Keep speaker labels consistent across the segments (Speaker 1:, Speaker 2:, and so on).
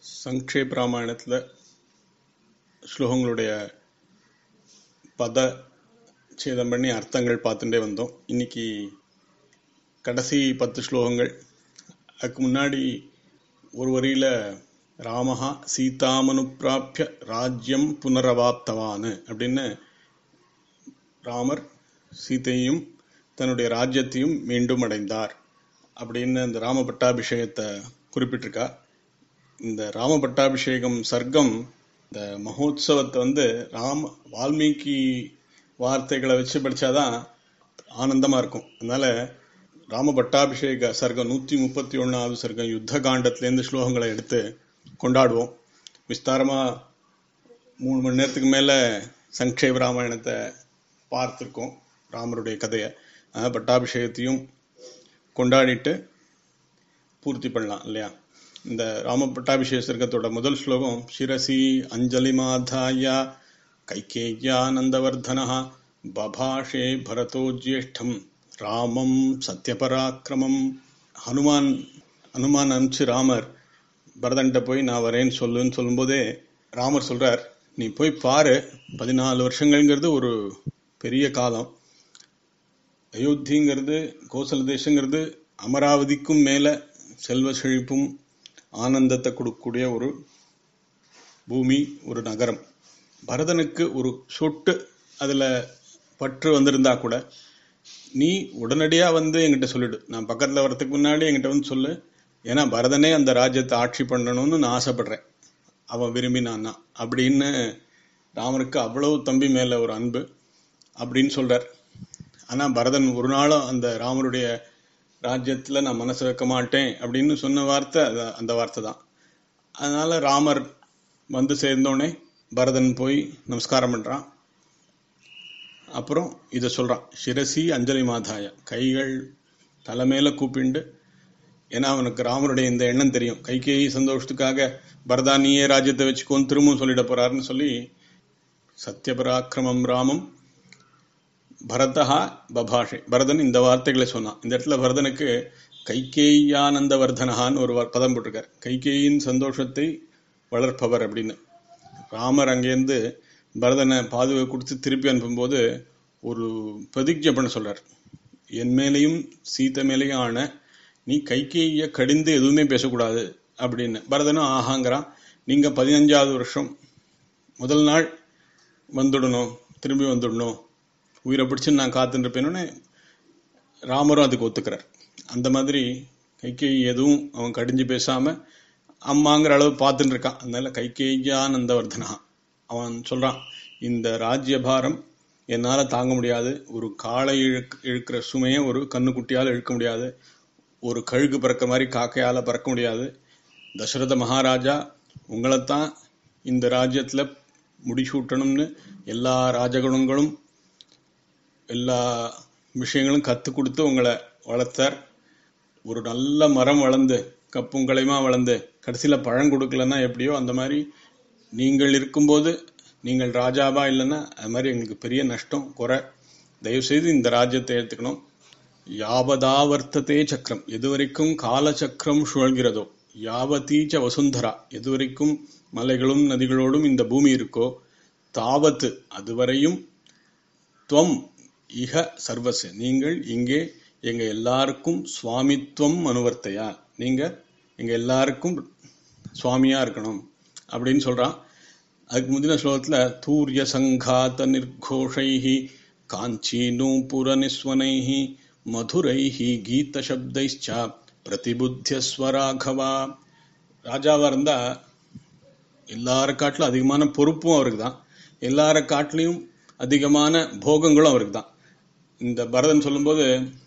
Speaker 1: சங்கேப் ராமாயணத்தில் ஸ்லோகங்களுடைய பத சேதம் பண்ணி அர்த்தங்கள் பார்த்துட்டே வந்தோம் இன்னைக்கு கடைசி பத்து ஸ்லோகங்கள் அதுக்கு முன்னாடி ஒரு வரியில் ராமஹா சீதாமனுப்பிராப்பிய ராஜ்யம் புனரவாப்தவான் அப்படின்னு ராமர் சீதையும் தன்னுடைய ராஜ்யத்தையும் மீண்டும் அடைந்தார் அப்படின்னு இந்த ராம பட்டாபிஷேகத்தை குறிப்பிட்டிருக்கா இந்த ராம பட்டாபிஷேகம் சர்க்கம் இந்த மகோத்சவத்தை வந்து ராம வால்மீகி வார்த்தைகளை வச்சு படிச்சாதான் ஆனந்தமா இருக்கும் அதனால ராம பட்டாபிஷேக சர்க்கம் நூத்தி முப்பத்தி ஒன்னாவது சர்க்கம் யுத்த காண்டத்திலேருந்து ஸ்லோகங்களை எடுத்து கொண்டாடுவோம் விஸ்தாரமா மூணு மணி நேரத்துக்கு மேல சங்கேப ராமாயணத்தை பார்த்துருக்கோம் ராமருடைய கதையை அதனால் பட்டாபிஷேகத்தையும் கொண்டாடிட்டு பூர்த்தி பண்ணலாம் இல்லையா இந்த ராம பட்டாபிஷேக சர்க்கத்தோட முதல் ஸ்லோகம் சிரசி அஞ்சலி மாதாயா கைகேயானந்தவர்தன பபாஷே பரதோ ஜேஷ்டம் ராமம் சத்யபராக்கிரமம் ஹனுமான் ஹனுமான் அனுப்பிச்சு ராமர் பரதன்ட்ட போய் நான் வரேன்னு சொல்லுன்னு சொல்லும்போதே ராமர் சொல்றார் நீ போய் பாரு பதினாலு வருஷங்கள்ங்கிறது ஒரு பெரிய காலம் அயோத்திங்கிறது கோசல தேசங்கிறது அமராவதிக்கும் மேல செல்வ செழிப்பும் ஆனந்தத்தை கொடுக்கக்கூடிய ஒரு பூமி ஒரு நகரம் பரதனுக்கு ஒரு சொட்டு அதுல பற்று வந்திருந்தா கூட நீ உடனடியா வந்து என்கிட்ட சொல்லிடு நான் பக்கத்துல வரதுக்கு முன்னாடி என்கிட்ட வந்து சொல்லு ஏன்னா பரதனே அந்த ராஜ்யத்தை ஆட்சி பண்ணணும்னு நான் ஆசைப்படுறேன் அவன் விரும்பினான்னா அப்படின்னு ராமருக்கு அவ்வளவு தம்பி மேல ஒரு அன்பு அப்படின்னு சொல்றார் ஆனா பரதன் ஒரு நாளும் அந்த ராமருடைய ராஜ்யத்துல நான் மனசு வைக்க மாட்டேன் அப்படின்னு சொன்ன வார்த்தை அந்த வார்த்தை தான் அதனால ராமர் வந்து சேர்ந்தோடனே பரதன் போய் நமஸ்காரம் பண்றான் அப்புறம் இதை சொல்றான் சிரசி அஞ்சலி மாதாய கைகள் தலைமையில கூப்பிண்டு ஏன்னா அவனுக்கு ராமருடைய இந்த எண்ணம் தெரியும் கைகேயி சந்தோஷத்துக்காக பரதா நீயே ராஜ்யத்தை வச்சுக்கோன்னு திரும்பவும் சொல்லிட போறாருன்னு சொல்லி சத்யபராக்கிரமம் ராமம் பரதா பபாஷே பரதன் இந்த வார்த்தைகளை சொன்னான் இந்த இடத்துல பரதனுக்கு கைகேயானந்த வர்தனஹான்னு ஒரு பதம் போட்டிருக்கார் கைகேயின் சந்தோஷத்தை வளர்ப்பவர் அப்படின்னு ராமர் அங்கேருந்து பரதனை பாதுகா கொடுத்து திருப்பி அனுப்பும்போது ஒரு பிரதிஜை பண்ண சொல்றார் என் மேலையும் சீத்த மேலையும் ஆன நீ கைகேய கடிந்து எதுவுமே பேசக்கூடாது அப்படின்னு பரதனும் ஆஹாங்கிறான் நீங்க பதினஞ்சாவது வருஷம் முதல் நாள் வந்துடணும் திரும்பி வந்துடணும் உயிரை பிடிச்சு நான் காத்துட்டு இருப்பேன்னு ராமரும் அதுக்கு ஒத்துக்கிறார் அந்த மாதிரி கைகேயி எதுவும் அவன் கடிஞ்சு பேசாம அம்மாங்கிற அளவு பார்த்துட்டு இருக்கான் அதனால கைகேயானந்தவர்தனா அவன் சொல்றான் இந்த ராஜ்யபாரம் என்னால தாங்க முடியாது ஒரு காளை இழுக் இழுக்கிற சுமையை ஒரு கண்ணுக்குட்டியால் இழுக்க முடியாது ஒரு கழுகு பறக்க மாதிரி காக்கையால பறக்க முடியாது தசரத மகாராஜா உங்களைத்தான் இந்த ராஜ்யத்துல முடிசூட்டணும்னு எல்லா ராஜகுணங்களும் எல்லா விஷயங்களும் கற்றுக் கொடுத்து உங்களை வளர்த்தார் ஒரு நல்ல மரம் வளர்ந்து கப்பும் கலைமா வளர்ந்து கடைசியில் பழம் கொடுக்கலன்னா எப்படியோ அந்த மாதிரி நீங்கள் இருக்கும்போது நீங்கள் ராஜாவா இல்லைன்னா அது மாதிரி எங்களுக்கு பெரிய நஷ்டம் குறை தயவுசெய்து இந்த ராஜ்யத்தை எடுத்துக்கணும் யாவதாவர்த்ததே சக்கரம் எது வரைக்கும் காலச்சக்கரம் சுழல்கிறதோ யாவதீச்ச வசுந்தரா எது வரைக்கும் மலைகளும் நதிகளோடும் இந்த பூமி இருக்கோ தாவத்து அதுவரையும் துவம் இக சர்வச நீங்கள் இங்கே எங்க எல்லாருக்கும் சுவாமித்துவம் அனுவர்த்தையா நீங்க எங்க எல்லாருக்கும் சுவாமியா இருக்கணும் அப்படின்னு சொல்றான் அதுக்கு முந்தின ஸ்லோகத்துல தூரிய சங்காத நிர்கோஷைஹி காஞ்சி நூபுர நிஸ்வனைஹி மதுரைஹி கீத சப்தைச்சா பிரதிபுத்தியஸ்வராகவா ராஜாவா இருந்தா எல்லார காட்டிலும் அதிகமான பொறுப்பும் அவருக்கு தான் எல்லார காட்டிலையும் அதிகமான போகங்களும் அவருக்கு தான் இந்த பரதன் சொல்லும்போது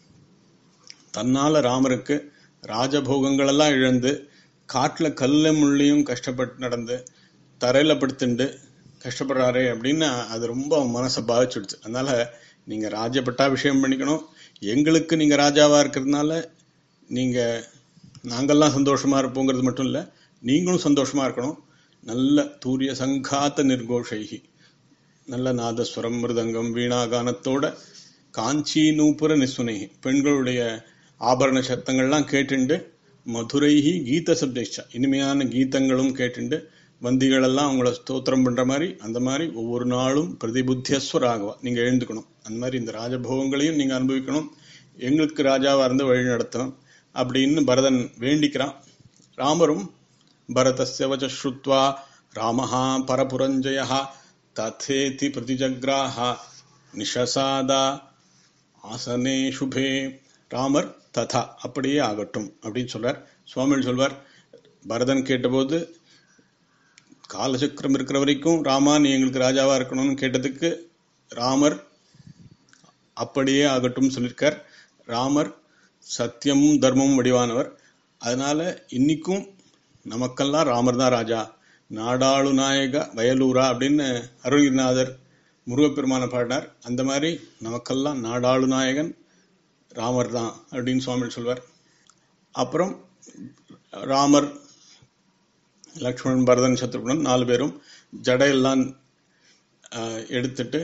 Speaker 1: தன்னால ராமருக்கு ராஜபோகங்கள் எல்லாம் இழந்து காட்டுல கல்ல முள்ளியும் கஷ்டப்பட்டு நடந்து தரையில படுத்துண்டு கஷ்டப்படுறாரே அப்படின்னு அது ரொம்ப மனசை பாதிச்சுடுச்சு அதனால நீங்க ராஜ பட்டாபிஷேகம் பண்ணிக்கணும் எங்களுக்கு நீங்க ராஜாவா இருக்கிறதுனால நீங்க நாங்கெல்லாம் சந்தோஷமா இருப்போங்கிறது மட்டும் இல்ல நீங்களும் சந்தோஷமா இருக்கணும் நல்ல தூரிய சங்காத்த நிர்கோஷைகி நல்ல நாதஸ்வரம் மிருதங்கம் வீணாகானத்தோட காஞ்சி நூப்புர நிசுனை பெண்களுடைய ஆபரண சத்தங்கள்லாம் கேட்டுண்டு மதுரைஹி கீத சப்தேஷா இனிமையான கீதங்களும் கேட்டுண்டு வந்திகளெல்லாம் அவங்கள ஸ்தோத்திரம் பண்ற மாதிரி அந்த மாதிரி ஒவ்வொரு நாளும் பிரதிபுத்தியஸ்வராகவா நீங்க எழுந்துக்கணும் அந்த மாதிரி இந்த ராஜபோகங்களையும் நீங்க அனுபவிக்கணும் எங்களுக்கு ராஜாவா இருந்து வழி நடத்தணும் அப்படின்னு பரதன் வேண்டிக்கிறான் ராமரும் பரதஸ்ய வச்ச ஸ்ருத்வா ராமஹா பரபுரஞ்சய ததேதி பிரதிஜக்ராஹ நிஷசாதா ஆசனே சுபே ராமர் ததா அப்படியே ஆகட்டும் அப்படின்னு சொல்றார் சுவாமிகள் சொல்வார் பரதன் கேட்டபோது காலசக்கரம் இருக்கிற வரைக்கும் ராமா நீ எங்களுக்கு ராஜாவா இருக்கணும்னு கேட்டதுக்கு ராமர் அப்படியே ஆகட்டும் சொல்லியிருக்கார் ராமர் சத்தியமும் தர்மமும் வடிவானவர் அதனால இன்னைக்கும் நமக்கெல்லாம் ராமர் தான் ராஜா நாடாளு நாயக வயலூரா அப்படின்னு அருள்கிரிநாதர் முருகப்பெருமான பாடினார் அந்த மாதிரி நமக்கெல்லாம் நாடாளு நாயகன் ராமர் தான் அப்படின்னு சுவாமி சொல்வார் அப்புறம் ராமர் லக்ஷ்மணன் பரதன் சத்ருகுணன் நாலு பேரும் ஜடையெல்லாம் ஆஹ், எடுத்துட்டு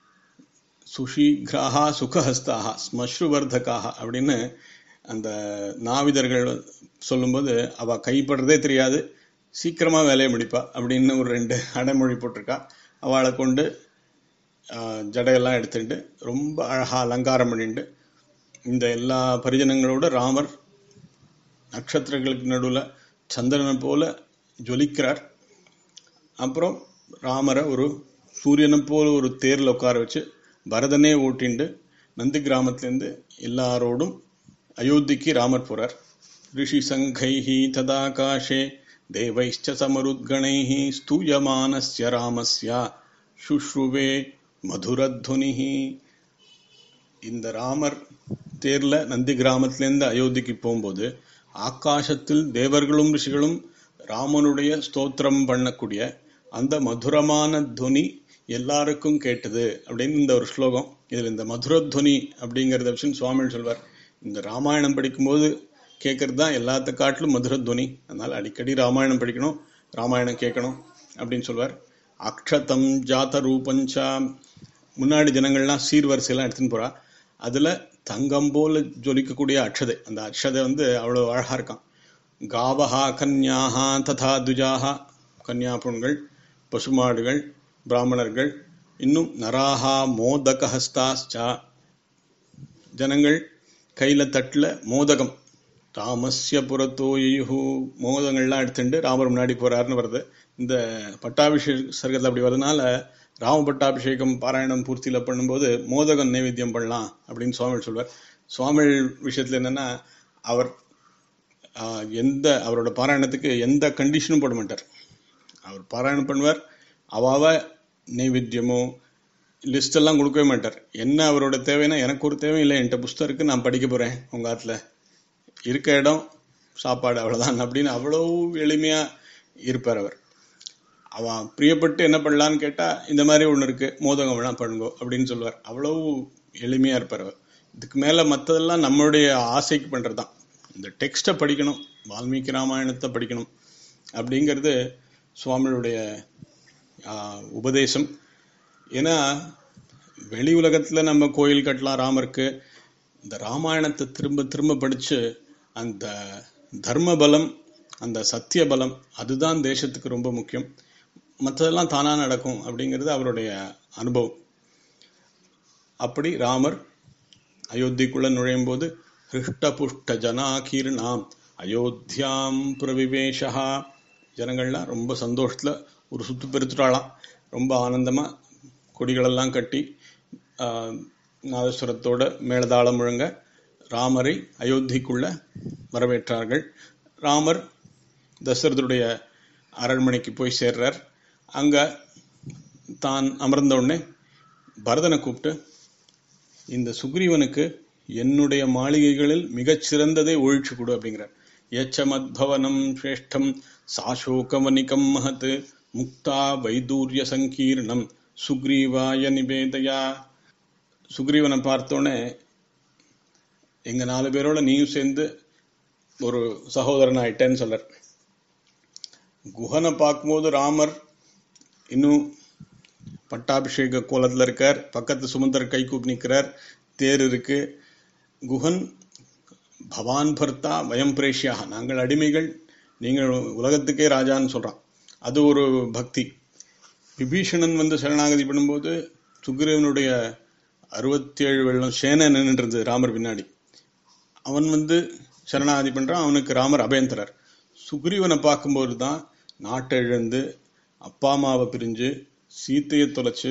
Speaker 1: சுஷீக்ராஹா சுகஹஸ்தாக ஸ்மஸ்ருவர்தகாக அப்படின்னு அந்த நாவிதர்கள் சொல்லும்போது அவ கைப்படுறதே தெரியாது சீக்கிரமா வேலையை முடிப்பா அப்படின்னு ஒரு ரெண்டு அடைமொழி போட்டிருக்கா அவளை கொண்டு ஆஹ், ஜடையெல்லாம் எடுத்துட்டு ரொம்ப அழகா அலங்காரம் பண்ணிட்டு இந்த எல்லா பரிஜனங்களோட ராமர் நட்சத்திரங்களுக்கு நடுவுல சந்திரனை போல ஜொலிக்கிறார் அப்புறம் ராமரை ஒரு சூரியனை போல ஒரு தேர்ல உட்கார வச்சு பரதனே ஓட்டிண்டு நந்தி கிராமத்திலேருந்து எல்லாரோடும் அயோத்திக்கு ராமர் போறார் ரிஷி சங்கைஹி ததாகாஷே தேவைஷ்ச சமருத்கணைஹி ஸ்தூயமானஸ்ய ராமஸ்ய சுஷ்ருவே மதுரத்வனிஹி இந்த ராமர் தேர்ல நந்தி கிராமத்திலேருந்து அயோத்திக்கு போகும்போது ஆகாசத்தில் தேவர்களும் ரிஷிகளும் ராமனுடைய ஸ்தோத்திரம் பண்ணக்கூடிய அந்த மதுரமான துவனி எல்லாருக்கும் கேட்டது அப்படின்னு இந்த ஒரு ஸ்லோகம் இதுல இந்த மதுரத்வனி அப்படிங்கறத வச்சு சுவாமி சொல்வார் இந்த ராமாயணம் படிக்கும்போது கேட்கறது தான் எல்லாத்த காட்டிலும் மதுரத்வனி அதனால அடிக்கடி ராமாயணம் படிக்கணும் ராமாயணம் கேட்கணும் அப்படின்னு சொல்வார் அக்ஷதம் ஜாத ரூபஞ்சா முன்னாடி ஜனங்கள்லாம் சீர்வரிசையெல்லாம் எடுத்துன்னு போறா அதுல தங்கம் போல ஜொலிக்கக்கூடிய அக்ஷதை அந்த அக்ஷதை வந்து அவ்வளவு அழகா இருக்கான் காவஹா கன்யாஹா ததா துஜாஹா கன்யா பெண்கள் பசுமாடுகள் பிராமணர்கள் இன்னும் நராஹா மோதகஹஸ்தாச்சா ஜனங்கள் கையில தட்டுல மோதகம் ராமஸ்ய புறத்தோ யயுஹு மோதகங்கள்லாம் எடுத்துட்டு ராமர் முன்னாடி போறாருன்னு வருது இந்த பட்டாபிஷேக சர்க்கத்தில் அப்படி வரதுனால ராம பட்டாபிஷேகம் பாராயணம் பூர்த்தியில பண்ணும்போது மோதகம் நைவேத்தியம் பண்ணலாம் அப்படின்னு சுவாமி சொல்வார் சுவாமி விஷயத்துல என்னன்னா அவர் ஆஹ், எந்த அவரோட பாராயணத்துக்கு எந்த கண்டிஷனும் போட மாட்டார் அவர் பாராயணம் பண்ணுவார் அவாவ நைவேத்தியமோ லிஸ்ட் எல்லாம் கொடுக்கவே மாட்டார் என்ன அவரோட தேவைன்னா எனக்கு ஒரு தேவை இல்லை என்கிட்ட புஸ்தகம் இருக்கு நான் படிக்க போறேன் உங்க ஆத்துல இருக்க இடம் சாப்பாடு அவ்வளவுதான் அப்படின்னு அவ்வளவு எளிமையா இருப்பார் அவர் அவன் பிரியப்பட்டு என்ன பண்ணலான்னு கேட்டா இந்த மாதிரி ஒண்ணு இருக்கு மோதகம் வேணா பண்ணுங்கோ அப்படின்னு சொல்லுவார் அவ்வளவு எளிமையா இருப்பார் அவர் இதுக்கு மேல மத்ததெல்லாம் நம்மளுடைய ஆசைக்கு பண்றதுதான் இந்த டெக்ஸ்ட்டை படிக்கணும் வால்மீகி ராமாயணத்தை படிக்கணும் அப்படிங்கிறது சுவாமியுடைய ஆஹ், உபதேசம் ஏன்னா வெளி உலகத்துல நம்ம கோயில் கட்டலாம் ராமருக்கு இந்த ராமாயணத்தை திரும்ப திரும்ப படிச்சு அந்த தர்ம பலம் அந்த சத்திய பலம் அதுதான் தேசத்துக்கு ரொம்ப முக்கியம் மற்றதெல்லாம் தானா நடக்கும் அப்படிங்கிறது அவருடைய அனுபவம் அப்படி ராமர் அயோத்திக்குள்ள நுழையும் போது ஹிருஷ்ட புஷ்ட ஜனாகீர்ணாம் அயோத்தியாம் பிரவிவேஷா ஜனங்கள்லாம் ரொம்ப சந்தோஷத்துல ஒரு சுத்து பெருத்துட்டாளாம் ரொம்ப ஆனந்தமா கொடிகளெல்லாம் கட்டி ஆஹ், நாதஸ்வரத்தோட மேளதாளம் முழங்க ராமரை அயோத்திக்குள்ள வரவேற்றார்கள் ராமர் தசரதருடைய அரண்மனைக்கு போய் சேர்றார் அங்க தான் அமர்ந்த உடனே பரதனை கூப்பிட்டு இந்த சுக்ரீவனுக்கு என்னுடைய மாளிகைகளில் மிகச் சிறந்ததை ஒழிச்சு கொடு அப்படிங்கிறார் எச்சமத்பவனம் சிரேஷ்டம் சாசோகவனிகம் மகத் முக்தா வைதூரிய சங்கீர்ணம் சுக்ரீவாய நிவேதயா சுக்ரீவனை பார்த்தோன்னே எங்க நாலு பேரோட நீயும் சேர்ந்து ஒரு சகோதரன் ஆயிட்டேன்னு சொல்றார் குஹனை பார்க்கும்போது ராமர் இன்னும் பட்டாபிஷேக கோலத்துல இருக்கார் பக்கத்து சுமந்தர் கை கூப்பி நிற்கிறார் தேர் இருக்கு குஹன் பவான் பர்த்தா வயம் பிரேஷ்யாக நாங்கள் அடிமைகள் நீங்கள் உலகத்துக்கே ராஜான்னு சொல்றான் அது ஒரு பக்தி விபீஷணன் வந்து சரணாகதி பண்ணும்போது சுக்ரீவனுடைய அறுபத்தி ஏழு வெள்ளம் சேனை நின்றுட்டு இருந்தது ராமர் பின்னாடி அவன் வந்து சரணாகதி பண்றான் அவனுக்கு ராமர் அபயம் தரார் சுக்ரீவனை பார்க்கும்போது தான் நாட்டை இழந்து அப்பா அம்மாவை பிரிஞ்சு சீத்தையை தொலைச்சு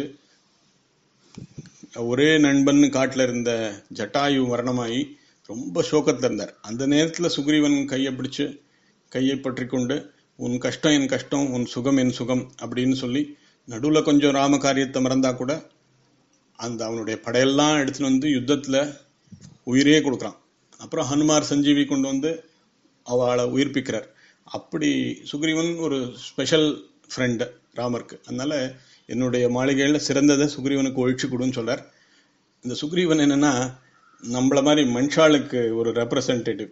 Speaker 1: ஒரே நண்பன் காட்டுல இருந்த ஜட்டாயு மரணமாகி ரொம்ப சோகத்துல இருந்தார் அந்த நேரத்துல சுக்ரீவன் கையை பிடிச்சு கையை பற்றி கொண்டு உன் கஷ்டம் என் கஷ்டம் உன் சுகம் என் சுகம் அப்படின்னு சொல்லி நடுவுல கொஞ்சம் ராம காரியத்தை மறந்தா கூட அந்த அவனுடைய படையெல்லாம் எடுத்துட்டு வந்து யுத்தத்துல உயிரே கொடுக்குறான் அப்புறம் ஹனுமார் சஞ்சீவி கொண்டு வந்து அவளை உயிர்ப்பிக்கிறார் அப்படி சுக்ரீவன் ஒரு ஸ்பெஷல் ஃப்ரெண்டு ராமருக்கு அதனால என்னுடைய மாளிகையில சிறந்ததை சுக்ரீவனுக்கு ஒழிச்சு கொடுன்னு சொல்றார் இந்த சுக்ரீவன் என்னன்னா நம்மள மாதிரி மனுஷாளுக்கு ஒரு ரெப்ரசன்டேட்டிவ்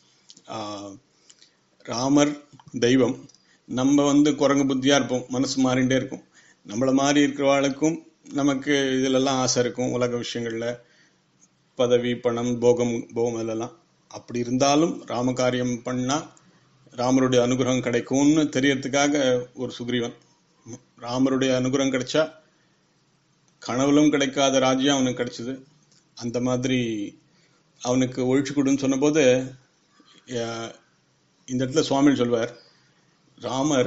Speaker 1: ராமர் தெய்வம் நம்ம வந்து குரங்கு புத்தியா இருப்போம் மனசு மாறிண்டே இருக்கும் நம்மள மாதிரி இருக்கிறவாளுக்கும் நமக்கு இதுலெல்லாம் ஆசை இருக்கும் உலக விஷயங்கள்ல பதவி பணம் போகம் போகம் இதெல்லாம் அப்படி இருந்தாலும் ராமகாரியம் பண்ணா ராமருடைய அனுகிரகம் கிடைக்கும்னு தெரியறதுக்காக ஒரு சுக்ரீவன் ராமருடைய அனுகிரகம் கிடைச்சா கனவுலும் கிடைக்காத ராஜ்யம் அவனுக்கு கிடைச்சது அந்த மாதிரி அவனுக்கு ஒழிச்சு கொடுன்னு சொன்னபோது அஹ், இந்த இடத்துல சுவாமி சொல்வார் ராமர்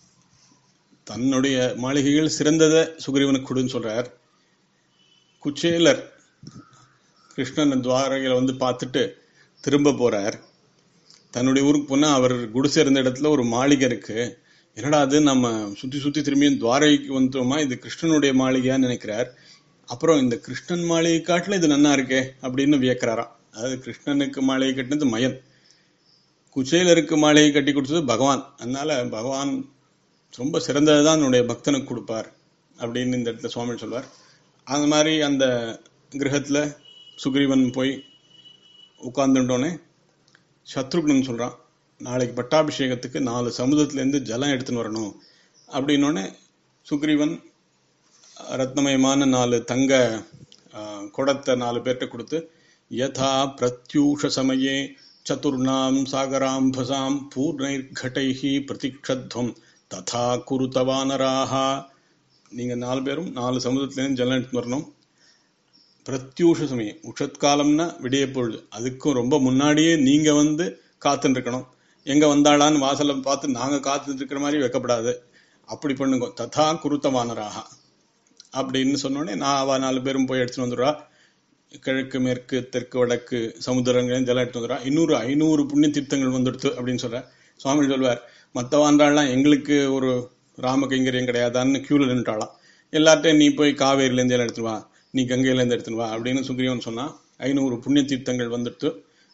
Speaker 1: தன்னுடைய மாளிகைகள் சிறந்ததை சுக்ரீவனுக்கு கொடுன்னு சொல்றார் குச்சேலர் கிருஷ்ணன் துவாரகையில வந்து பார்த்துட்டு திரும்ப போறார் தன்னுடைய ஊருக்கு போனா அவர் குடிசை இருந்த இடத்துல ஒரு மாளிகை இருக்கு என்னடா அது நம்ம சுத்தி சுத்தி திரும்பியும் துவாரகைக்கு வந்துட்டோமா இது கிருஷ்ணனுடைய மாளிகையான்னு நினைக்கிறார் அப்புறம் இந்த கிருஷ்ணன் மாளிகை காட்டுல இது நன்னா இருக்கே அப்படின்னு வியக்கிறாராம் அதாவது கிருஷ்ணனுக்கு மாளிகை கட்டினது மயன் குச்சேலருக்கு மாளிகை கட்டி கொடுத்தது பகவான் அதனால பகவான் ரொம்ப சிறந்ததை தான் என்னுடைய பக்தனுக்கு கொடுப்பார் அப்படின்னு இந்த இடத்துல சுவாமி சொல்வார் அந்த மாதிரி அந்த கிரகத்துல சுக்ரீவன் போய் உட்கார்ந்துட்டோன்னே சத்ருக்னன் சொல்றான் நாளைக்கு பட்டாபிஷேகத்துக்கு நாலு சமுதிரத்திலேருந்து ஜலம் எடுத்துன்னு வரணும் அப்படின்னோடனே சுக்ரீவன் ரத்னமயமான நாலு தங்க ஆ, குடத்தை நாலு பேர்கிட்ட கொடுத்து யதா பிரத்யூஷ சமயே சதுர்ணாம் சாகராம்பசாம் பூர்ணைர்கட்டைஹி பிரதிக்ஷத்வம் ததா குருத்தவானராஹா நீங்க நாலு பேரும் நாலு சமுதிரத்திலேருந்து ஜலம் எடுத்துன்னு வரணும் பிரத்யூஷ சமயம் உஷத்காலம்னா விடிய பொழுது அதுக்கும் ரொம்ப முன்னாடியே நீங்க வந்து காத்துட்டு இருக்கணும் எங்க வந்தாளான்னு வாசல்ல பார்த்து நாங்க காத்துட்டு இருக்கிற மாதிரி வைக்கப்படாது அப்படி பண்ணுங்க ததா குருத்தவானராக அப்படின்னு சொன்னோடனே நான் அவ நாலு பேரும் போய் எடுத்துட்டு வந்துடுறா கிழக்கு மேற்கு தெற்கு வடக்கு சமுத்திரங்களையும் ஜலம் எடுத்து வந்துடுறா இன்னொரு ஐநூறு புண்ணிய தீர்த்தங்கள் வந்துடுத்து அப்படின்னு சொல்ற சுவாமி சொல்வார் மற்றவாண்டாள்லாம் எங்களுக்கு ஒரு ராம கைங்கரியம் கிடையாதான்னு கியூல நின்றுட்டாளாம் எல்லார்ட்டையும் நீ போய் காவேரியிலேருந்து எல்லாம் எடுத்துட்டு வா நீ கங்கையிலேருந்து எடுத்துட்டு வா அப்படின்னு சுக்ரீவன் சொன்னா ஐநூறு புண்ணிய தீர்த்தங்கள் வந்துடுத்து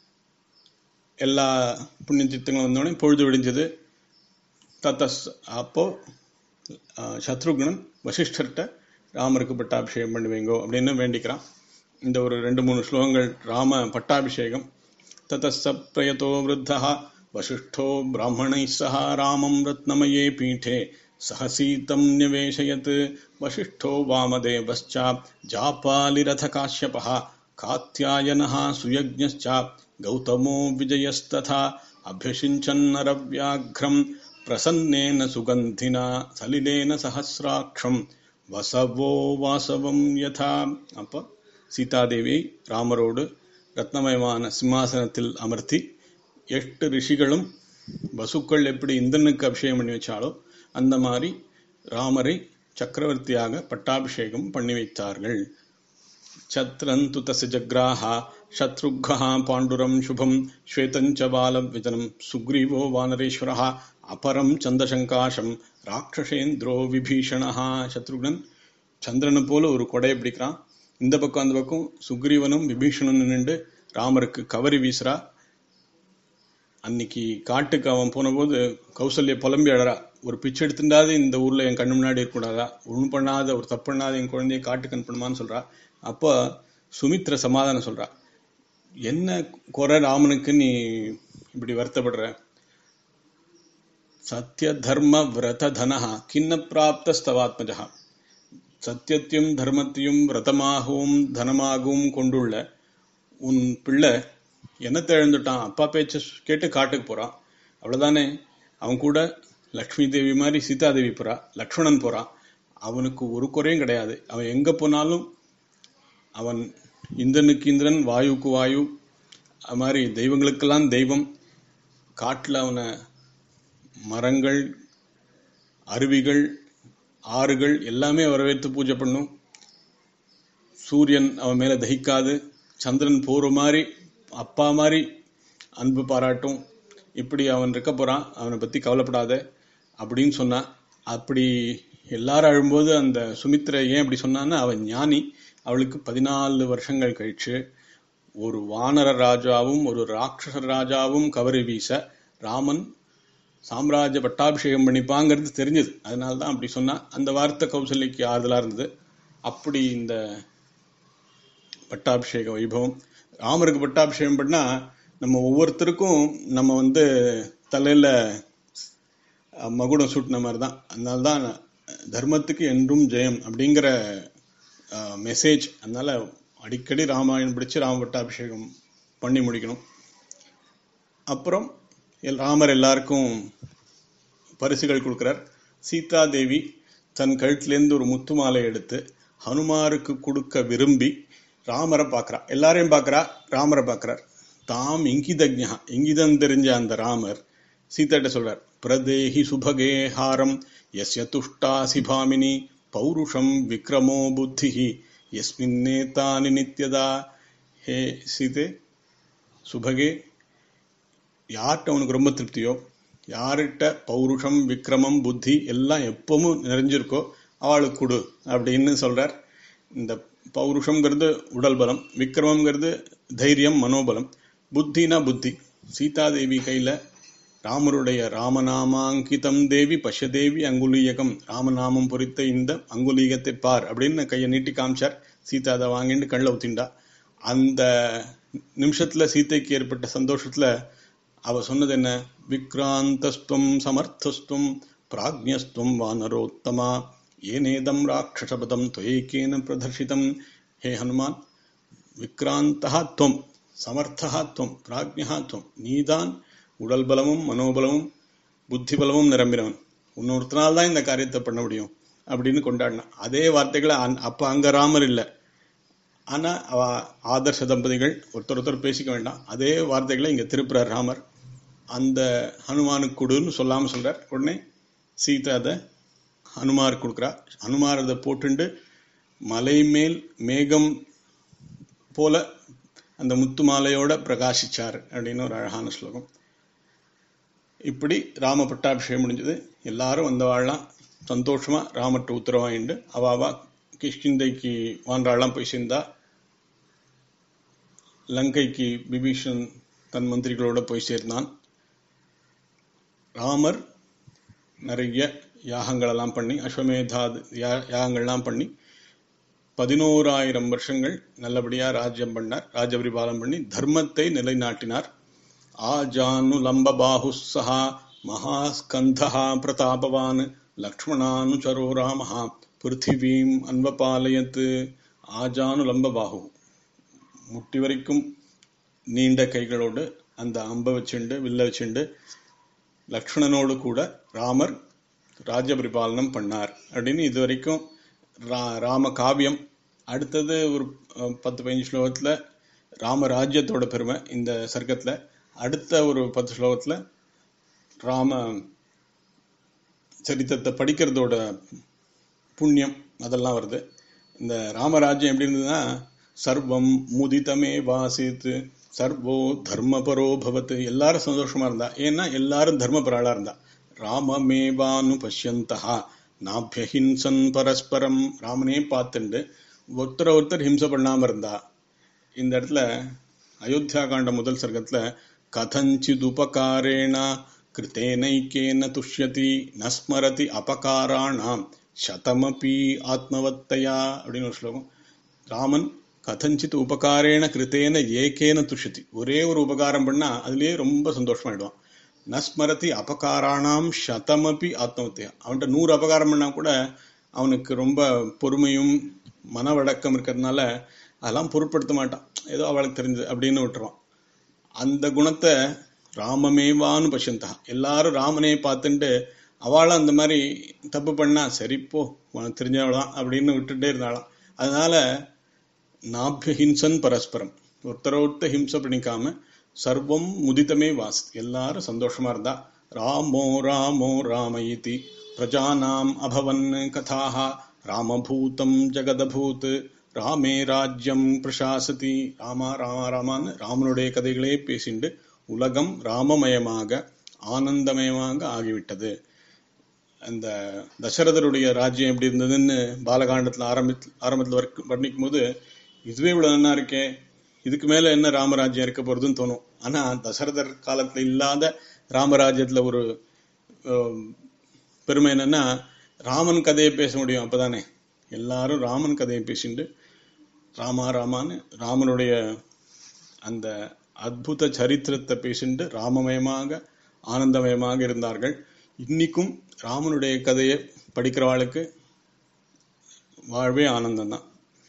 Speaker 1: எல்லா புண்ணிய தீர்த்தங்களும் வந்தோடனே பொழுது விடிஞ்சது தத்தஸ் அப்போ ஆஹ், சத்ருக்னன் வசிஷ்டர்கிட்ட ராமருக்கு பட்டாபிஷேகம் பண்ணி வைங்கோ அப்படின்னு வேண்டிக்கிறான் இந்த ஒரு ரெண்டு மூணு ஸ்லோகங்கள் ராம பட்டாபிஷேகம் ततः प्रयतो वृद्धः वसिष्ठो ब्राह्मणैः सह रामं रत्नमये पीठे सहसीतं न्यवेशयत् वसिष्ठो वामदेवश्च जापालिरथकाश्यपः कात्यायनः सुयज्ञश्च गौतमो विजयस्तथा अभ्यषिञ्चन्नरव्याघ्रं प्रसन्नेन सुगन्धिना सलिलेन सहस्राक्षं வசவோ வாசவம் யதா அப்போ சீதாதேவி ராமரோடு ரத்னமயமான சிம்மாசனத்தில் அமர்த்தி எட்டு ரிஷிகளும் வசுக்கள் எப்படி இந்திரனுக்கு அபிஷேகம் பண்ணி வச்சாலோ அந்த மாதிரி ராமரை சக்கரவர்த்தியாக பட்டாபிஷேகம் பண்ணி வைத்தார்கள் छत्रन्तु तस्य जग्राह शत्रुघ्नः पाण्डुरं शुभं श्वेतञ्च बालविजनं सुग्रीवो वानरेश्वरः अपरं சந்தசங்காசம் ராட்சசேந்திரோ விபீஷணः சத்ருகன் சந்திரனை போல ஒரு கொடையை பிடிக்கிறான் இந்த பக்கம் அந்த பக்கம் சுக்ரீவனும் விபீஷணனும் நின்று ராமருக்கு கவரி வீசுறா அன்னைக்கு காட்டுக்கு அவன் போனபோது கௌசல்ய புலம்பி அழறா ஒரு பிச்சை எடுத்துட்டாது இந்த ஊர்ல என் கண்ணு முன்னாடி இருக்கக்கூடாதா ஒண்ணு பண்ணாத ஒரு தப்பு பண்ணாத என் குழந்தைய காட்டுக்கு அனுப்பணுமான்னு சொல்றா அப்போ சுமித்ர சமாதானம் சொல்றா என்ன குறை ராமனுக்கு நீ இப்படி வருத்தப்படுற சத்திய தர்ம விரத தனஹா கிண்ண பிராப்தஸ்தவாத்மஜா சத்தியத்தையும் தர்மத்தையும் விரதமாகவும் தனமாகவும் கொண்டுள்ள உன் பிள்ளை என்னத்தை இழந்துட்டான் அப்பா பேச்ச கேட்டு காட்டுக்கு போறான் அவ்வளவுதானே அவன் கூட லக்ஷ்மி தேவி மாதிரி சீதாதேவி போறா லக்ஷ்மணன் போறான் அவனுக்கு ஒரு குறையும் கிடையாது அவன் எங்க போனாலும் அவன் இந்திரனுக்கு இந்திரன் வாயுக்கு வாயு அது மாதிரி தெய்வங்களுக்கெல்லாம் தெய்வம் காட்டுல அவனை மரங்கள் அருவிகள் ஆறுகள் எல்லாமே வரவேற்று பூஜை பண்ணும் சூரியன் அவன் மேல தகிக்காது சந்திரன் போற மாதிரி அப்பா மாதிரி அன்பு பாராட்டும் இப்படி அவன் இருக்க போறான் அவனை பத்தி கவலைப்படாத அப்படின்னு சொன்னான் அப்படி எல்லாரும் அழும்போது அந்த சுமித்ரை ஏன் அப்படி சொன்னான்னா அவன் ஞானி அவளுக்கு பதினாலு வருஷங்கள் கழிச்சு ஒரு வானர ராஜாவும் ஒரு ராட்சச ராஜாவும் கவரி வீச ராமன் சாம்ராஜ்ய பட்டாபிஷேகம் பண்ணிப்பாங்கிறது தெரிஞ்சது அதனால தான் அப்படி சொன்னா அந்த வார்த்தை கௌசல்யக்கு ஆறுதலா இருந்தது அப்படி இந்த பட்டாபிஷேக வைபவம் ராமருக்கு பட்டாபிஷேகம் பண்ணா நம்ம ஒவ்வொருத்தருக்கும் நம்ம வந்து தலையில அஹ், மகுடம் சூட்டின மாதிரி தான் அதனால தான் தர்மத்துக்கு என்றும் ஜெயம் அப்படிங்கிற மெசேஜ் அதனால அடிக்கடி ராமாயணம் பிடிச்சு ராம பட்டாபிஷேகம் பண்ணி முடிக்கணும் அப்புறம் எல்- ராமர் எல்லாருக்கும் பரிசுகள் கொடுக்கிறார் சீதா தேவி தன் கழுத்திலேருந்து ஒரு முத்து மாலை எடுத்து ஹனுமாருக்கு கொடுக்க விரும்பி ராமரை பார்க்கறா எல்லாரையும் பார்க்கறா ராமரை பார்க்கறார் தாம் இங்கிதஜா இங்கிதம் தெரிஞ்ச அந்த ராமர் சீதாட்ட சொல்றார் பிரதேஹி சுபகே ஹாரம் யஸ்ய துஷ்டாசி பாமினி பௌருஷம் விக்ரமோ புத்திஹி யஸ்மின்னேதானி நித்யதா ஹே சீதே சுபகே யார்கிட்ட உனக்கு ரொம்ப திருப்தியோ யார்கிட்ட பௌருஷம் விக்ரமம் புத்தி எல்லாம் எப்பவும் நிறைஞ்சிருக்கோ அவளுக்கு கொடு அப்படின்னு சொல்றார் இந்த பௌருஷம்ங்கிறது உடல் பலம் விக்ரமம்ங்கிறது தைரியம் மனோபலம் புத்தினா புத்தி சீதாதேவி கையில ராமருடைய ராமநாமாங்கிதம் தேவி பஷ்யதேவி அங்குலீயகம் ராமநாமம் பொறித்த இந்த அங்குலீகத்தை பார் அப்படின்னு கையை நீட்டி காமிச்சார் சீதா அதை வாங்கிட்டு கண்ணில் ஊத்திண்டா அந்த நிமிஷத்துல சீதைக்கு ஏற்பட்ட சந்தோஷத்துல அவ சொன்னது என்ன விக்ராந்தஸ்துவம் சமர்த்தஸ்துவம் பிராஜ்யஸ்துவம் வானரோத்தமா ஏனேதம் ராட்சசபதம் துவைக்கேன பிரதர்ஷிதம் ஹே ஹனுமான் விக்ராந்தா துவம் சமர்த்தா துவம் பிராஜ்யா துவம் நீதான் உடல் பலமும் மனோபலமும் புத்தி பலமும் நிரம்பினவன் இன்னொருத்தனால் தான் இந்த காரியத்தை பண்ண முடியும் அப்படின்னு கொண்டாடினான் அதே வார்த்தைகளை அன்- அப்ப அங்க ராமர் இல்லை ஆனா அவ ஆதர்ச தம்பதிகள் ஒருத்தர் ஒருத்தர் பேசிக்க வேண்டாம் அதே வார்த்தைகளை இங்க திருப்புறார் ராமர் அந்த ஹனுமானுக்கு கொடுன்னு சொல்லாம சொல்றார் உடனே சீதா அதை ஹனுமார் கொடுக்குறா ஹனுமார் அதை போட்டுண்டு மலை மேல் மேகம் போல அந்த முத்து மாலையோட பிரகாசிச்சார் அப்படின்னு ஒரு அழகான ஸ்லோகம் இப்படி ராம பட்டாபிஷேகம் முடிஞ்சது எல்லாரும் வந்தவாள்லாம் சந்தோஷமா ராமர்ட்ட உத்தரவாயிண்டு அவாவா கிஷ்கிந்தைக்கு வான்றாள்லாம் போய் சேர்ந்தா லங்கைக்கு விபீஷன் தன் மந்திரிகளோட போய் சேர்ந்தான் ராமர் நிறைய யாகங்களெல்லாம் பண்ணி அஸ்வமேதாது யா- யாகங்கள்லாம் பண்ணி பதினோராயிரம் வருஷங்கள் நல்லபடியா ராஜ்யம் பண்ணார் ராஜபரிபாலம் பண்ணி தர்மத்தை நிலைநாட்டினார் ஆஜானுலம்ப பாகுஸ்ஸஹா மகாஸ்கந்தஹா பிரதாபவான் லக்ஷ்மணானுச்சரோ ராமஹா பிருத்திவீம் அன்வபாலயத்து ஆஜானுலம்ப பாகு முட்டி வரைக்கும் நீண்ட கைகளோடு அந்த அம்பை வச்சுண்டு வில்ல வச்சுண்டு லக்ஷ்மணனோடு கூட ராமர் ராஜபரிபாலனம் பண்ணார் அப்படின்னு இது வரைக்கும் ரா- ராம காவியம் அடுத்தது ஒரு அஹ், பத்து பதினஞ்சு ஸ்லோகத்துல ராம ராஜ்யத்தோட பெருமை இந்த சர்க்கத்துல அடுத்த ஒரு பத்து ஸ்லோகத்துல ராம சரித்திரத்தை படிக்கிறதோட புண்ணியம் அதெல்லாம் வருது இந்த ராமராஜ்யம் எப்படி இருந்ததுன்னா சர்வம் முதிதமே வாசித்து சர்வோ தர்மபரோ பவத் எல்லாரும் சந்தோஷமா இருந்தா ஏன்னா எல்லாரும் தர்மபராளா இருந்தா ராமமேவானு பஷ்யந்தா நாபியஹிம்சன் பரஸ்பரம் ராமனே பார்த்துண்டு ஒருத்தரை ஒருத்தர் ஹிம்சை பண்ணாம இருந்தா இந்த இடத்துல அயோத்தியா காண்ட முதல் சர்க்கத்துல கதஞ்சித் உபகாரேண கிருத்தேனைக்கேன துஷ்யதி நஸ்மரதி அபகாராணாம் சதமபி ஆத்மவத்தையா அப்படின்னு ஒரு ஸ்லோகம் ராமன் கதஞ்சித் உபகாரேன கிருத்தேன ஏகேன துஷ்யதி ஒரே ஒரு உபகாரம் பண்ணா அதுலயே ரொம்ப சந்தோஷமாயிடுவான் நஸ்மரதி அபகாராணாம் சதமபி ஆத்மவத்தையா அவன்கிட்ட நூறு அபகாரம் பண்ணா கூட அவனுக்கு ரொம்ப பொறுமையும் மனவடக்கம் இருக்கிறதுனால அதெல்லாம் பொருட்படுத்த மாட்டான் ஏதோ அவளுக்கு தெரிஞ்சது அப்படின்னு விட்டுருவான் அந்த குணத்தை ராமமேவான்னு பசந்தா எல்லாரும் ராமனே பார்த்துட்டு அவளும் அந்த மாதிரி தப்பு பண்ணா சரி போ உனக்கு தெரிஞ்சவளாம் அப்படின்னு விட்டுட்டே இருந்தாளாம் அதனால நாபியஹிம்சன் பரஸ்பரம் ஒருத்தர ஒருத்த ஹிம்சை பண்ணிக்காம சர்வம் முதிதமே வாஸ் எல்லாரும் சந்தோஷமா இருந்தா ராமோ ராமோ ராமயிதி பிரஜானாம் அபவன் கதாஹ ராமபூதம் ஜெகதபூத் ராமே ராஜ்யம் பிரசாசதி ராமா ராமா ராமான்னு ராமனுடைய கதைகளே பேசிண்டு உலகம் ராமமயமாக ஆனந்தமயமாக ஆகிவிட்டது அந்த தசரதருடைய ராஜ்யம் எப்படி இருந்ததுன்னு பாலகாண்டத்துல ஆரம்பி ஆரம்பத்துல வரைக்கும் வர்ணிக்கும் போது இதுவே இவ்வளவு நல்லா இருக்கே இதுக்கு மேல என்ன ராமராஜ்யம் இருக்க போறதுன்னு தோணும் ஆனா தசரதர் காலத்துல இல்லாத ராமராஜ்யத்துல ஒரு அஹ், பெருமை என்னன்னா ராமன் கதையை பேச முடியும் அப்பதானே எல்லாரும் ராமன் கதையை பேசிண்டு ராமா ராமான்னு ராமனுடைய அந்த அற்புத சரித்திரத்தை பேசிண்டு ராமமயமாக ஆனந்தமயமாக இருந்தார்கள் இன்னிக்கும் ராமனுடைய கதையை படிக்கிறவாளுக்கு வாழ்வே ஆனந்தம்தான்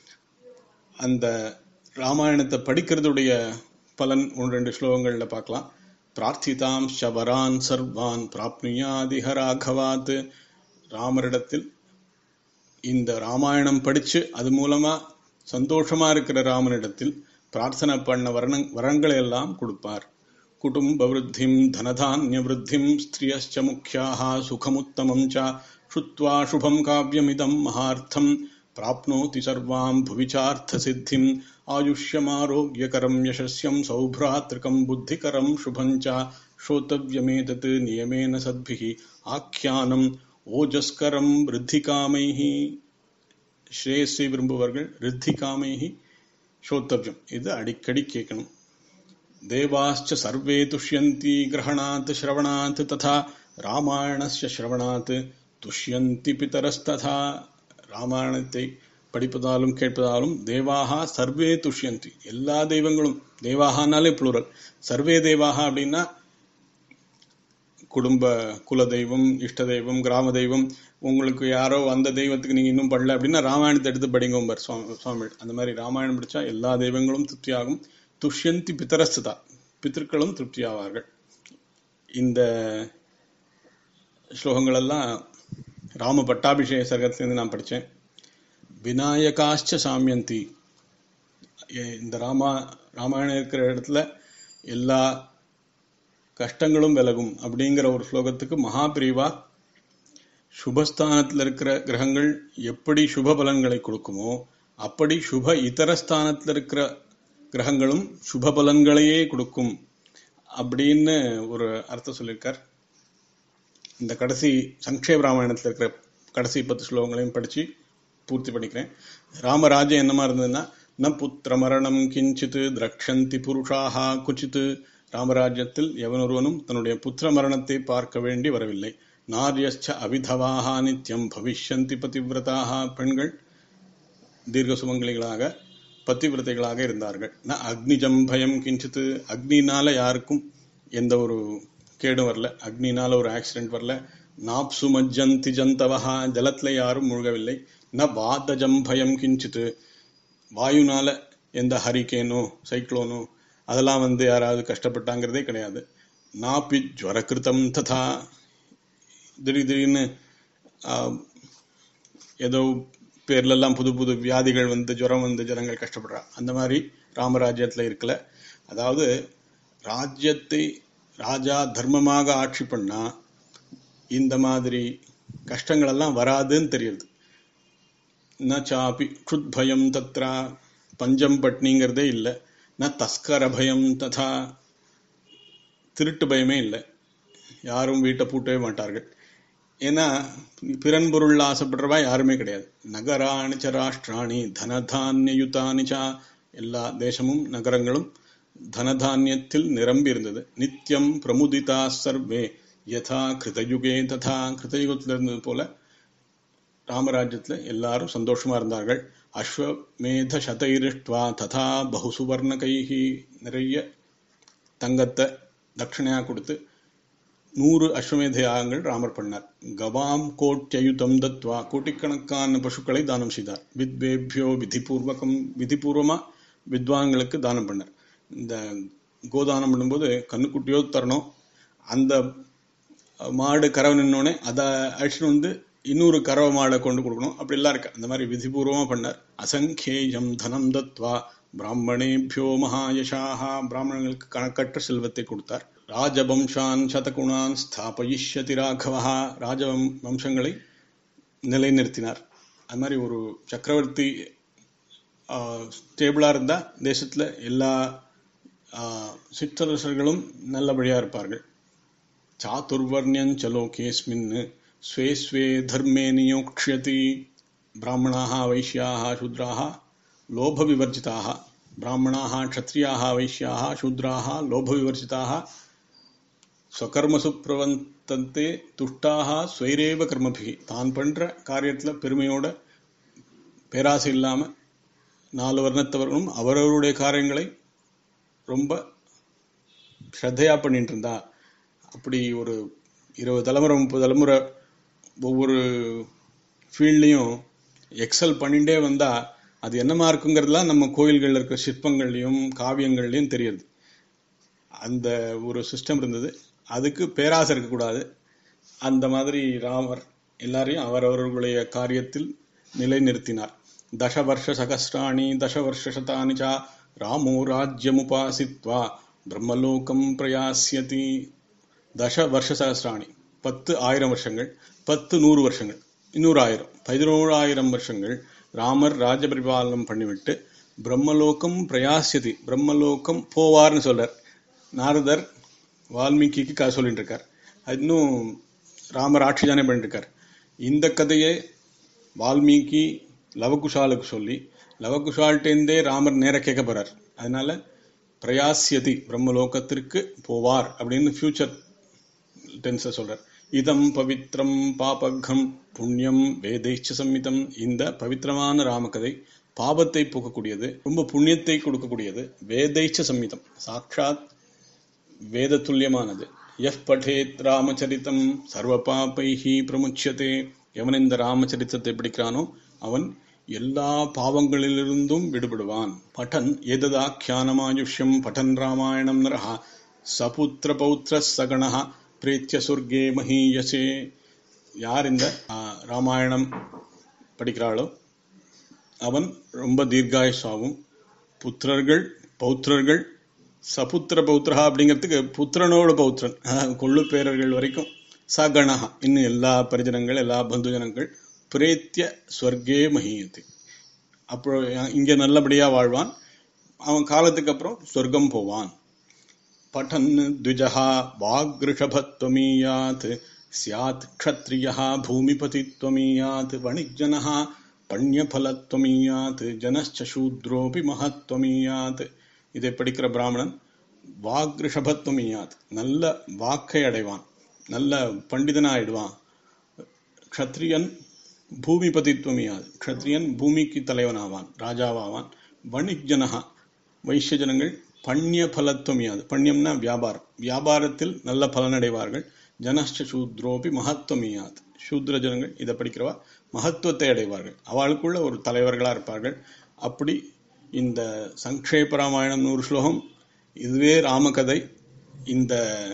Speaker 1: அந்த ராமாயணத்தை படிக்கிறதுடைய பலன் ஒன்று ரெண்டு ஸ்லோகங்கள்ல பார்க்கலாம் பிரார்த்திதாம் ஷவரான் சர்வான் பிராப்னுயாதிஹ ராகவாத் ராமரிடத்தில் இந்த ராமாயணம் படிச்சு அது மூலமா சந்தோஷமா இருக்கிற ராமனிடத்தில் பிரார்த்தனை பண்ண வரண வரங்களை எல்லாம் கொடுப்பார் குடும்ப விருத்திம் தனதானிய விருத்திம் ஸ்திரியश्च முக்கியாக சுகமுத்தமம் ச ஸ்ருத்வா சுபம் காவியமிதம் மகார்த்தம் प्राप्नोति सर्वां भुविचार्थसिद्धिम् आयुष्यमारोग्यकरं यशस्यं सौभ्रातृकं बुद्धिकरं शुभं च श्रोतव्यमेतत् नियमेन सद्भिः ஆக்கியானம் ஓஜஸ்கரம் ரித்திகாமைஹி ஸ்ரேயஸை விரும்புவர்கள் ரித்திகாமைஹி ஸ்ரோத்தவ்யம் இது அடிக்கடி கேட்கணும் देवाश्च सर्वे तुष्यन्ति ग्रहणात् श्रवणात् तथा रामायणस्य श्रवणात् துஷ்யந்தி பிதரஸ்ததா ராமாயணத்தை படிப்பதாலும் கேட்பதாலும் தேவாகா சர்வே துஷ்யந்தி எல்லா தெய்வங்களும் தேவாகானாலே புளுரல் சர்வே தேவாகா அப்படின்னா குடும்ப குல தெய்வம் இஷ்ட தெய்வம் கிராம தெய்வம் உங்களுக்கு யாரோ அந்த தெய்வத்துக்கு நீங்க இன்னும் பண்ணல அப்படின்னா ராமாயணத்தை எடுத்து படிங்கோம்பர் சுவாமி சுவாமி அந்த மாதிரி ராமாயணம் படிச்சா எல்லா தெய்வங்களும் திருப்தியாகும் துஷ்யந்தி பிதரஸ்ததா பித்தர்களும் திருப்தி ஆவார்கள் இந்த ஸ்லோகங்கள் எல்லாம் ராம பட்டாபிஷேக சர்க்கத்திலிருந்து நான் படிச்சேன் விநாயகாஷ்ட சாமியந்தி எ- இந்த ராமா ராமாயணம் இருக்கிற இடத்துல எல்லா கஷ்டங்களும் விலகும் அப்படிங்கிற ஒரு ஸ்லோகத்துக்கு மகாபிரிவா சுபஸ்தானத்தில் இருக்கிற கிரகங்கள் எப்படி சுப பலன்களை கொடுக்குமோ அப்படி சுப இதர ஸ்தானத்தில் இருக்கிற கிரகங்களும் சுப பலன்களையே கொடுக்கும் அப்படின்னு ஒரு அர்த்தம் சொல்லியிருக்கார் இந்த கடைசி சங்கேப ராமாயணத்தில் இருக்கிற கடைசி பத்து ஸ்லோகங்களையும் படிச்சு பூர்த்தி பண்ணிக்கிறேன் ராமராஜ்யம் என்னமா இருந்ததுன்னா ந புத்திர மரணம் கிஞ்சித் திரக்ஷந்தி புருஷாக குச்சித் ராமராஜ்யத்தில் எவனொருவனும் தன்னுடைய புத்திர மரணத்தை பார்க்க வேண்டி வரவில்லை நாரியஸ்ச அவிதவாக நித்தியம் பவிஷ்யந்தி பதிவிரதாக பெண்கள் தீர்க்க சுமங்கலிகளாக பத்திவிரதைகளாக இருந்தார்கள் ந அக்னிஜம் பயம் கிஞ்சித் அக்னினால யாருக்கும் எந்த ஒரு கேடும் வரல அக்னினால ஒரு ஆக்சிடென்ட் வரல நாப்சு மஜ்ஜந்தி ஜந்தவஹா ஜலத்துல யாரும் முழுகவில்லை ந வாதஜம் பயம் கிஞ்சித் வாயுனால எந்த ஹரிகேனோ சைக்ளோனோ அதெல்லாம் வந்து யாராவது கஷ்டப்பட்டாங்கிறதே கிடையாது நாப்பி ஜுவரகிருத்தம் ததா திடீர் திடீர்னு ஆஹ், ஏதோ பேர்ல எல்லாம் புது புது வியாதிகள் வந்து ஜுரம் வந்து ஜனங்கள் கஷ்டப்படுறா அந்த மாதிரி ராமராஜ்யத்துல இருக்கல அதாவது ராஜ்யத்தை ராஜா தர்மமாக ஆட்சி பண்ணா இந்த மாதிரி கஷ்டங்கள் எல்லாம் வராதுன்னு தெரியுது ந சாபி க்ஷுத் பயம் தத்ரா பஞ்சம் பட்னிங்கிறதே இல்லை ந தஸ்கர பயம் ததா திருட்டு பயமே இல்லை யாரும் வீட்டை பூட்டவே மாட்டார்கள் ஏன்னா பிறன் பொருள் ஆசைப்படுறவா யாருமே கிடையாது நகராணி ச ராஷ்டிராணி தனதானியயுதானி ச எல்லா தேசமும் நகரங்களும் தனதானியத்தில் நிரம்பி இருந்தது நித்தியம் பிரமுதிதா சர்வே யதா கிருதயுகே ததா கிருதயுகத்தில் இருந்தது போல ராமராஜ்யத்துல எல்லாரும் சந்தோஷமா இருந்தார்கள் அஸ்வமேத சதைரிஷ்டுவா ததா பகுசுவர்ணகைஹி நிறைய தங்கத்தை தட்சிணையா கொடுத்து நூறு அஸ்வமேத யாகங்கள் ராமர் பண்ணார் கவாம் கோட்யயுதம் தத்வா கோட்டிக்கணக்கான பசுக்களை தானம் செய்தார் வித்வேபியோ விதிபூர்வகம் விதிபூர்வமா வித்வான்களுக்கு தானம் பண்ணார் இந்த கோதானம் பண்ணும்போது கண்ணுக்குட்டியோ தரணும் அந்த மாடு கறவை நின்னோடனே அதை அழிச்சுட்டு வந்து இன்னொரு கறவை மாடை கொண்டு கொடுக்கணும் அப்படிலாம் இருக்கு அந்த மாதிரி விதிபூர்வமா பண்ணார் அசங்கேயம் தனம் தத்வா பிராமணேபியோ மகாயசாக பிராமணர்களுக்கு கணக்கற்ற செல்வத்தை கொடுத்தார் ராஜவம்சான் சதகுணான் ஸ்தாபயிஷ்யதி ராகவா ராஜவம் வம்சங்களை நிலைநிறுத்தினார் அது மாதிரி ஒரு சக்கரவர்த்தி ஸ்டேபிளா இருந்தா தேசத்துல எல்லா சிற்றரசர்களும் நல்லபடியா இருப்பார்கள் சாதுர்வர்ணியஞ்ச லோகேஸ்மின் ஸ்வே ஸ்வே தர்மே நியோக்ஷயதி பிராமணாः வைஷ்யாः शूद्राः लोभविवर्जिताः ब्राह्मणाः क्षत्रियाः वैश्याः शूद्राः लोभविवर्जिताः ஸ்வகர்மசு பிரவந்தந்தே துஷ்டாக ஸ்வைரேவ கர்மபிகி தான் பண்ற காரியத்துல பெருமையோட பேராசை இல்லாம நாலு வர்ணத்தவர்களும் அவரவருடைய காரியங்களை ரொம்ப ஸ்ரத்தையா பண்ணிட்டு இருந்தா அப்படி ஒரு இருபது தலைமுறை முப்பது தலைமுறை ஒவ்வொரு ஃபீல்ட்லையும் எக்ஸல் பண்ணிட்டே வந்தா அது என்னமா இருக்குங்கிறதுலாம் நம்ம கோயில்கள்ல இருக்கிற சிற்பங்கள்லையும் காவியங்கள்லையும் தெரியுது அந்த ஒரு சிஸ்டம் இருந்தது அதுக்கு பேராசை இருக்கக்கூடாது அந்த மாதிரி ராமர் எல்லாரையும் அவரவர்களுடைய காரியத்தில் நிலைநிறுத்தினார் தச வருஷ சகஸ்ராணி தச வருஷ சதானி சா ராமோ ராஜ்யமுபாசித்வா பிரம்மலோகம் பிரயாசியதி தச வருஷ சகஸ்ராணி பத்து ஆயிரம் வருஷங்கள் பத்து நூறு வருஷங்கள் இன்னொரு ஆயிரம் பதினோராயிரம் வருஷங்கள் ராமர் ராஜபரிபாலனம் பண்ணிவிட்டு பிரம்மலோகம் பிரயாசியதி பிரம்மலோகம் போவார்னு சொல்றார் நாரதர் வால்மீகிக்கு கதை சொல்லிட்டு இருக்கார் அது இன்னும் ராமர் ஆட்சி தானே பண்ணிட்டு இருக்கார் இந்த கதையை வால்மீகி லவகுஷாலுக்கு சொல்லி லவகுஷால்டேந்தே ராமர் நேர கேட்க போறார் அதனால பிரயாசியதி பிரம்மலோகத்திற்கு போவார் அப்படின்னு ஃபியூச்சர் டென்ஸ சொல்றார் இதம் பவித்ரம் பாபகம் புண்ணியம் வேதைச்ச சம்மிதம் இந்த பவித்திரமான ராமகதை பாபத்தை போக்கக்கூடியது ரொம்ப புண்ணியத்தை கொடுக்கக்கூடியது வேதைச்ச சம்மிதம் சாட்சாத் வேத துல்லியமானது எஃப் படேத் ராமச்சரித்தம் சர்வ பாபைஹி பிரமுச்சியதே எவன் இந்த ராமச்சரித்தத்தை படிக்கிறானோ அவன் எல்லா பாவங்களிலிருந்தும் விடுபடுவான் பட்டன் எததாக்கியானமாயுஷ்யம் பட்டன் ராமாயணம் நரஹ சபுத்திர பௌத்திர சகணஹ பிரேத்திய சொர்க்கே மஹீயசே யார் இந்த ராமாயணம் படிக்கிறாளோ அவன் ரொம்ப தீர்காயுஷாவும் புத்திரர்கள் பௌத்திரர்கள் சபுத்திர பௌத்திரா அப்படிங்கிறதுக்கு புத்திரனோட பௌத்திரன் கொள்ளு பேரர்கள் வரைக்கும் சகணஹா இன்னும் எல்லா பரிஜனங்கள் எல்லா பந்துஜனங்கள் பிரேத்திய ஸ்வர்கே மஹீயத்தை அப்புறம் இங்க நல்லபடியா வாழ்வான் அவன் காலத்துக்கு அப்புறம் சொர்க்கம் போவான் பட்டன் த்விஜா வாக்ருஷபத்வமீயாத் சியாத் க்ஷத்ரியः பூமிபதித்வமீயாத் வணிஜ்ஜனः பண்யபலத்வமீயாத் ஜனश्च சூத்ரோபி மகத்வமீயாத் இதை படிக்கிற பிராமணன் வாக்ருஷபத்வமீயாத் நல்ல வாக்கை அடைவான் நல்ல பண்டிதனா ஆயிடுவான் க்ஷத்ரியன் பூமிபதித்வமியாது க்ஷத்ரியன் பூமிக்கு தலைவனாவான் ராஜாவாவான் வணிஜனகா வைஷ்ய ஜனங்கள் பண்ய பலத்துவமியாது பண்யம்னா வியாபாரம் வியாபாரத்தில் நல்ல பலனடைவார்கள் ஜனஷ்ட சூத்ரோபி மகத்துவமியாது சூத்ர ஜனங்கள் இதை படிக்கிறவா மகத்துவத்தை அடைவார்கள் அவளுக்குள்ள ஒரு தலைவர்களா இருப்பார்கள் அப்படி இந்த சங்கேப ராமாயணம் நூறு ஸ்லோகம் இதுவே ராமகதை இந்த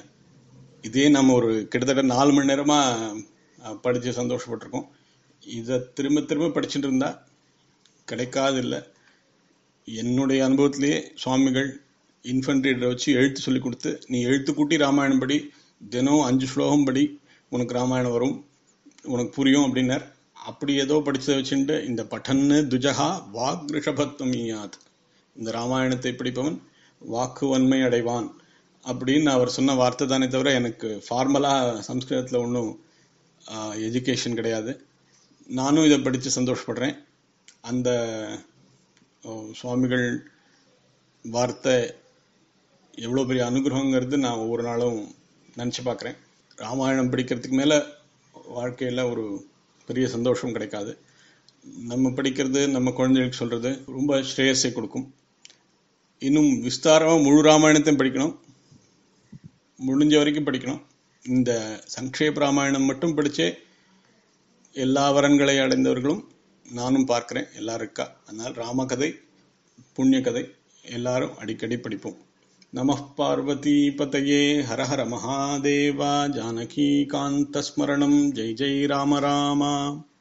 Speaker 1: இதே நம்ம ஒரு கிட்டத்தட்ட நாலு மணி நேரமா படிச்சு சந்தோஷப்பட்டிருக்கோம் இதை திரும்ப திரும்ப படிச்சுட்டு இருந்தா கிடைக்காது இல்லை என்னுடைய அனுபவத்திலேயே சுவாமிகள் இன்ஃபன்ட் ரீடரை வச்சு எழுத்து சொல்லி கொடுத்து நீ எழுத்து கூட்டி ராமாயணம் படி தினம் அஞ்சு ஸ்லோகம் படி உனக்கு ராமாயணம் வரும் உனக்கு புரியும் அப்படின்னார் அப்படி ஏதோ படிச்சதை வச்சுட்டு இந்த பட்டன்னு துஜகா வாக் ரிஷபத்வம் ஈயாத் இந்த ராமாயணத்தை படிப்பவன் வாக்கு வன்மை அடைவான் அப்படின்னு அவர் சொன்ன வார்த்தை தானே தவிர எனக்கு ஃபார்மலா சம்ஸ்கிருதத்தில் ஒன்றும் எஜுகேஷன் கிடையாது நானும் இதை படித்து சந்தோஷப்படுறேன் அந்த சுவாமிகள் வார்த்தை எவ்வளோ பெரிய அனுகிரகங்கிறது நான் ஒவ்வொரு நாளும் நினச்சி பார்க்குறேன் ராமாயணம் படிக்கிறதுக்கு மேலே வாழ்க்கையில் ஒரு பெரிய சந்தோஷம் கிடைக்காது நம்ம படிக்கிறது நம்ம குழந்தைகளுக்கு சொல்கிறது ரொம்ப ஸ்ரேயஸை கொடுக்கும் இன்னும் விஸ்தாரமாக முழு ராமாயணத்தையும் படிக்கணும் முடிஞ்ச வரைக்கும் படிக்கணும் இந்த சங்கேப் ராமாயணம் மட்டும் படித்தே எல்லா வரன்களை அடைந்தவர்களும் நானும் பார்க்கிறேன் எல்லாரும் இருக்கா அதனால் ராமகதை புண்ணிய கதை எல்லாரும் அடிக்கடி படிப்போம் நமः பார்வதீபதயே ஹர ஹர மகாதேவா ஜானகீகாந்தஸ்மரணம் ஜெய் ஜெய் ராம ராமா